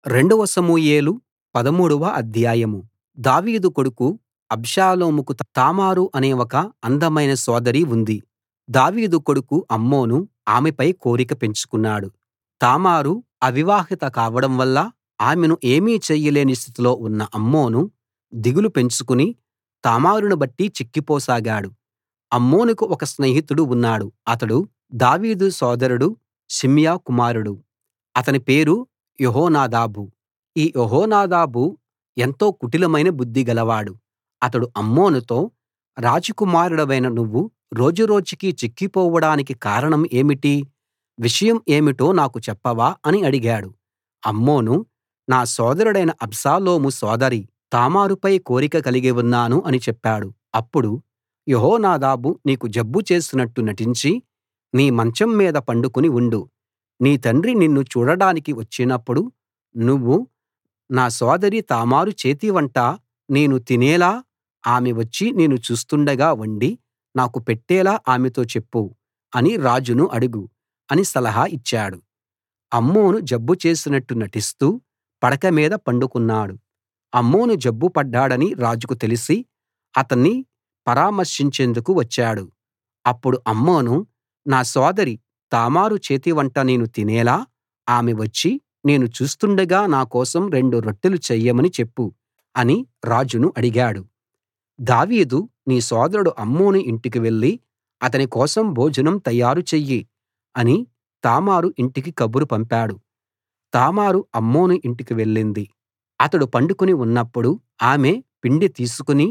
రెండవ సమూయేలు పదమూడవ అధ్యాయం దావీదు కొడుకు అబ్షాలోముకు తామారు అనే ఒక అందమైన సోదరి ఉంది దావీదు కొడుకు అమ్నోను ఆమెపై కోరిక పెంచుకున్నాడు తామారు అవివాహిత కావడం వల్ల ఆమెను ఏమీ చెయ్యలేని స్థితిలో ఉన్న అమ్నోను దిగులు పెంచుకుని తామారును బట్టి చిక్కిపోసాగాడు అమ్నోనుకు ఒక స్నేహితుడు ఉన్నాడు అతడు దావీదు సోదరుడు షిమ్యా కుమారుడు అతని పేరు యెహోనాదాబు ఈ యెహోనాదాబు ఎంతో కుటిలమైన బుద్ధి గలవాడు అతడు అమ్నోనుతో రాజకుమారుడవైన నువ్వు రోజురోజుకీ చిక్కిపోవడానికి కారణం ఏమిటి విషయం ఏమిటో నాకు చెప్పవా అని అడిగాడు అమ్నోను నా సోదరుడైన అబ్షాలోము సోదరి తామారుపై కోరిక కలిగి ఉన్నాను అని చెప్పాడు అప్పుడు యెహోనాదాబు నీకు జబ్బు చేసినట్టు నటించి నీ మంచం మీద పండుకుని ఉండు నీ తండ్రి నిన్ను చూడడానికి వచ్చినప్పుడు నువ్వు నా సోదరి తామారు చేతి వంట నేను తినేలా ఆమె వచ్చి నేను చూస్తుండగా వండి నాకు పెట్టేలా ఆమెతో చెప్పు అని రాజును అడుగు అని సలహా ఇచ్చాడు అమ్నోను జబ్బు చేసినట్టు నటిస్తూ పడక మీద పండుకున్నాడు అమ్నోను జబ్బు పడ్డాడని రాజుకు తెలిసి అతన్ని పరామర్శించేందుకు వచ్చాడు అప్పుడు అమ్నోను నా సోదరి తామారు చేతి వంట నేను తినేలా ఆమె వచ్చి నేను చూస్తుండగా నా కోసం రెండు రొట్టెలు చెయ్యమని చెప్పు అని రాజును అడిగాడు దావీదు నీ సోదరుడు అమ్నోను ఇంటికి వెళ్లి అతని కోసం భోజనం తయారు చెయ్యి అని తామారు ఇంటికి కబురు పంపాడు తామారు అమ్నోను ఇంటికి వెళ్ళింది అతడు పండుకుని ఉన్నప్పుడు ఆమె పిండి తీసుకుని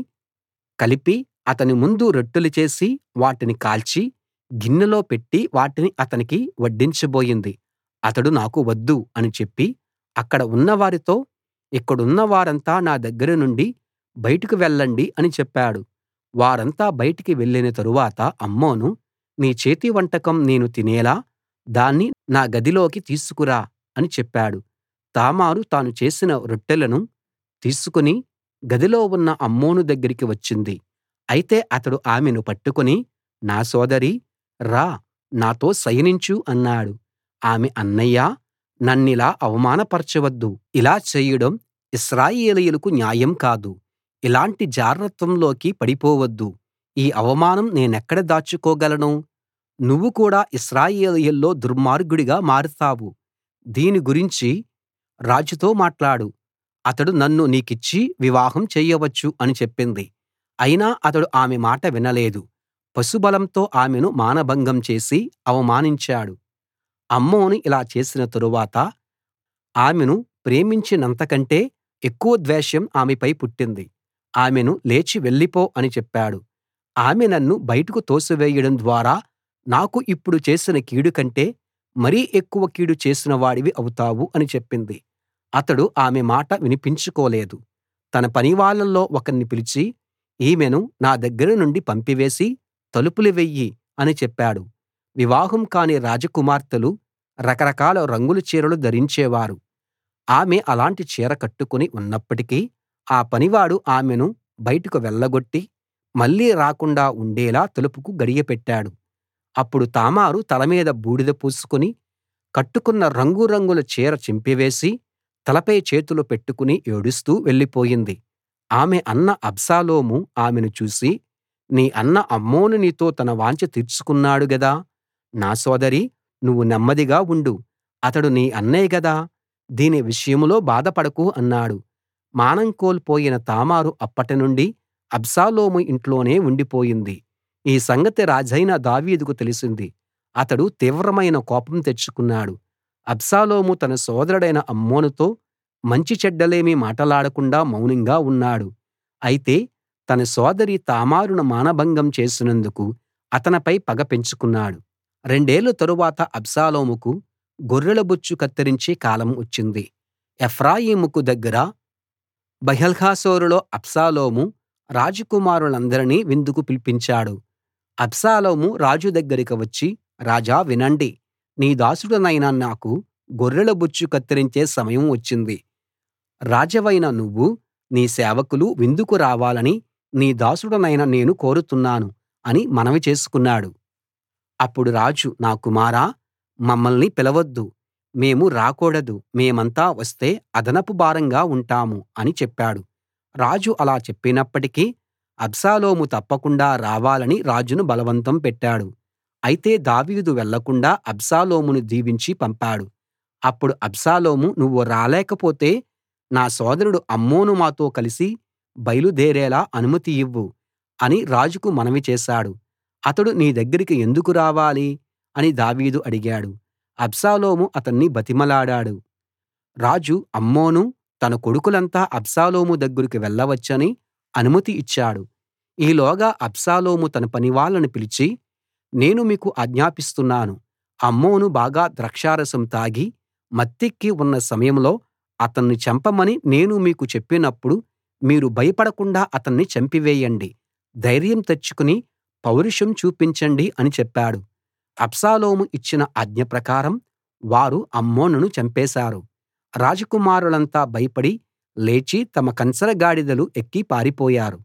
కలిపి అతని ముందు రొట్టెలు చేసి వాటిని కాల్చి గిన్నెలో పెట్టి వాటిని అతనికి వడ్డించబోయింది అతడు నాకు వద్దు అని చెప్పి అక్కడ ఉన్నవారితో ఇక్కడున్న వారంతా నా దగ్గర నుండి బయటకు వెళ్ళండి అని చెప్పాడు వారంతా బయటికి వెళ్ళిన తరువాత అమ్నోను నీ చేతి వంటకం నేను తినేలా దాన్ని నా గదిలోకి తీసుకురా అని చెప్పాడు తామారు తాను చేసిన రొట్టెలను తీసుకుని గదిలో ఉన్న అమ్నోను దగ్గరికి వచ్చింది అయితే అతడు ఆమెను పట్టుకుని నా సోదరీ రా నాతో శయనించు అన్నాడు ఆమె అన్నయ్యా నన్నిలా అవమానపరచవద్దు ఇలా చేయడం ఇశ్రాయేలీయులకు న్యాయం కాదు ఇలాంటి జారత్వంలోకి పడిపోవద్దు ఈ అవమానం నేనెక్కడ దాచుకోగలను నువ్వు కూడా ఇశ్రాయేలీయుల్లో దుర్మార్గుడిగా మారతావు దీని గురించి రాజుతో మాట్లాడు అతడు నన్ను నీకిచ్చి వివాహం చెయ్యవచ్చు అని చెప్పింది అయినా అతడు ఆమె మాట వినలేదు పశుబలంతో ఆమెను మానభంగం చేసి అవమానించాడు అమ్నోను ఇలా చేసిన తరువాత ఆమెను ప్రేమించినంతకంటే ఎక్కువ ద్వేషం ఆమెపై పుట్టింది ఆమెను లేచి వెళ్ళిపో అని చెప్పాడు ఆమె నన్ను బయటకు తోసివేయడం ద్వారా నాకు ఇప్పుడు చేసిన కీడు కంటే మరీ ఎక్కువ కీడు చేసిన వాడివి అవుతావు అని చెప్పింది అతడు ఆమె మాట వినిపించుకోలేదు తన పనివాళ్ళలో ఒకణ్ణి పిలిచి ఈమెను నా దగ్గర నుండి పంపివేసి తలుపులు వెయ్యి అని చెప్పాడు వివాహం కాని రాజకుమార్తెలు రకరకాల రంగుల చీరలు ధరించేవారు ఆమె అలాంటి చీర కట్టుకుని ఉన్నప్పటికీ ఆ పనివాడు ఆమెను బయటకు వెళ్ళగొట్టి మళ్ళీ రాకుండా ఉండేలా తలుపుకు గడియ పెట్టాడు అప్పుడు తామారు తల మీద బూడిద పూసుకుని కట్టుకున్న రంగు రంగుల చీర చింపివేసి తలపై చేతులు పెట్టుకుని ఏడుస్తూ వెళ్ళిపోయింది ఆమె అన్న అబ్షాలోము ఆమెను చూసి నీ అన్న అమ్నోను నీతో తన వాంఛ తీర్చుకున్నాడు గదా నా సోదరీ నువ్వు నెమ్మదిగా ఉండు అతడు నీ అన్నే గదా దీని విషయంలో బాధపడకు అన్నాడు మానం కోల్పోయిన తామారు అప్పటినుండి అబ్షాలోము ఇంట్లోనే ఉండిపోయింది ఈ సంగతి రాజైన దావీదుకు తెలిసింది అతడు తీవ్రమైన కోపం తెచ్చుకున్నాడు అబ్షాలోము తన సోదరుడైన అమ్నోనుతో మంచి చెడ్డలేమీ మాటలాడకుండా మౌనంగా ఉన్నాడు అయితే తన సోదరి తామారును మానభంగం చేసినందుకు అతనిపై పగ పెంచుకున్నాడు రెండేళ్ళ తరువాత అబ్షాలోముకు గొర్రెల బొచ్చు కత్తిరించే కాలం వచ్చింది ఎఫ్రాయిముకు దగ్గర బయల్హాసోరులో అబ్షాలోము రాజకుమారులందరినీ విందుకు పిలిపించాడు అబ్షాలోము రాజు దగ్గరికి వచ్చి రాజా వినండి నీ దాసుడనైన నాకు గొర్రెల బొచ్చు కత్తిరించే సమయం వచ్చింది రాజవైన నువ్వు నీ సేవకులు విందుకు రావాలని నీ దాసుడనైన నేను కోరుతున్నాను అని మనవి చేసుకున్నాడు అప్పుడు రాజు నా కుమారా మమ్మల్ని పిలవద్దు మేము రాకూడదు మేమంతా వస్తే అదనపు భారంగా ఉంటాం అని చెప్పాడు రాజు అలా చెప్పినప్పటికీ అబ్షాలోము తప్పకుండా రావాలని రాజును బలవంతం పెట్టాడు అయితే దావీదు వెళ్ళకుండా అబ్షాలోమును దీవించి పంపాడు అప్పుడు అబ్షాలోము నువ్వు రాలేకపోతే నా సోదరుడు అమ్నోను మాతో కలిసి బయలుదేరేలా అనుమతి ఇవ్వు అని రాజుకు మనవి చేశాడు అతడు నీ దగ్గరికి ఎందుకు రావాలి అని దావీదు అడిగాడు అబ్షాలోము అతన్ని బతిమలాడాడు రాజు అమ్నోను తన కొడుకులంతా అబ్షాలోము దగ్గరికి వెళ్ళవచ్చని అనుమతి ఇచ్చాడు ఈలోగా అబ్షాలోము తన పనివాళ్ళను పిలిచి నేను మీకు ఆజ్ఞాపిస్తున్నాను అమ్నోను బాగా ద్రాక్షారసం తాగి మత్తెక్కి ఉన్న సమయంలో అతన్ని చంపమని నేను మీకు చెప్పినప్పుడు మీరు భయపడకుండా అతన్ని చంపివేయండి ధైర్యం తెచ్చుకుని పౌరుషం చూపించండి అని చెప్పాడు అబ్షాలోము ఇచ్చిన ఆజ్ఞ ప్రకారం వారు అమ్నోనును చంపేశారు రాజకుమారులంతా భయపడి లేచి తమ కంచరగాడిదలు ఎక్కి పారిపోయారు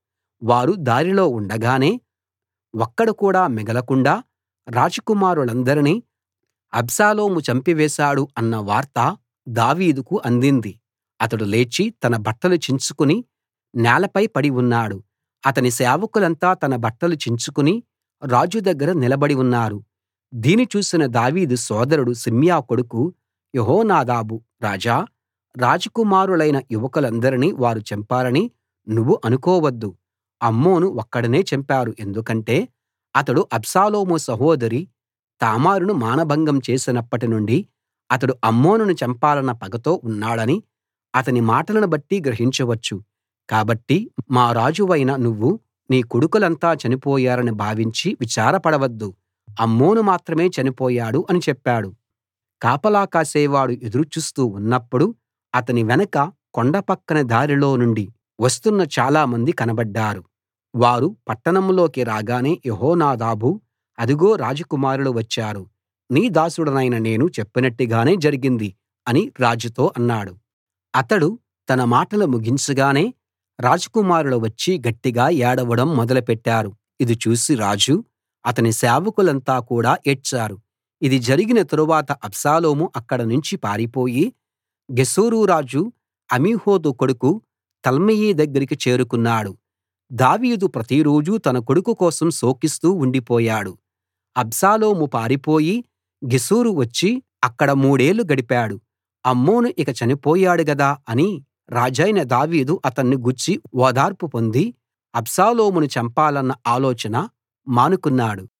వారు దారిలో ఉండగానే ఒక్కడు కూడా మిగలకుండా రాజకుమారులందరినీ అబ్షాలోము చంపివేశాడు అన్న వార్త దావీదుకు అందింది అతడు లేచి తన బట్టలు చించుకుని నేలపై పడి ఉన్నాడు అతని సేవకులంతా తన బట్టలు చించుకుని రాజు దగ్గర నిలబడి ఉన్నారు దీని చూసిన దావీదు సోదరుడు షిమ్యా కొడుకు యెహోనాదాబు రాజా రాజకుమారులైన యువకులందరినీ వారు చంపారని నువ్వు అనుకోవద్దు అమ్నోను ఒక్కడినే చంపారు ఎందుకంటే అతడు అబ్షాలోము సహోదరి తామారును మానభంగం చేసినప్పటి నుండి అతడు అమ్నోనును చంపాలన్న పగతో ఉన్నాడని అతని మాటలను బట్టి గ్రహించవచ్చు కాబట్టి మా రాజువైన నువ్వు నీ కొడుకులంతా చనిపోయారని భావించి విచారపడవద్దు అమ్నోను మాత్రమే చనిపోయాడు అని చెప్పాడు కాపలా కాసేవాడు ఎదురు చూస్తూ ఉన్నప్పుడు అతని వెనక కొండ పక్కన దారిలో నుండి వస్తున్న చాలామంది కనబడ్డారు వారు పట్టణంలోకి రాగానే యెహోనాదాబు అదిగో రాజకుమారులు వచ్చారు నీ దాసుడనైన నేను చెప్పినట్టుగానే జరిగింది అని రాజుతో అన్నాడు అతడు తన మాటలు ముగించగానే రాజకుమారులు వచ్చి గట్టిగా ఏడవడం మొదలుపెట్టారు ఇది చూసి రాజు అతని సేవకులంతా కూడా ఏడ్చారు ఇది జరిగిన తరువాత అబ్షాలోము అక్కడ నుంచి పారిపోయి గెషూరు రాజు అమీహూదు కొడుకు తల్మయి దగ్గరికి చేరుకున్నాడు దావీదు ప్రతిరోజూ తన కొడుకు కోసం శోకిస్తూ ఉండిపోయాడు అబ్షాలోము పారిపోయి గెషూరు వచ్చి అక్కడ మూడేళ్లు గడిపాడు అమ్నోను ఇక చనిపోయాడు గదా అని రాజైన దావీదు అతన్ని గూర్చి ఓదార్పు పొంది అబ్షాలోమును చంపాలన్న ఆలోచన మానుకున్నాడు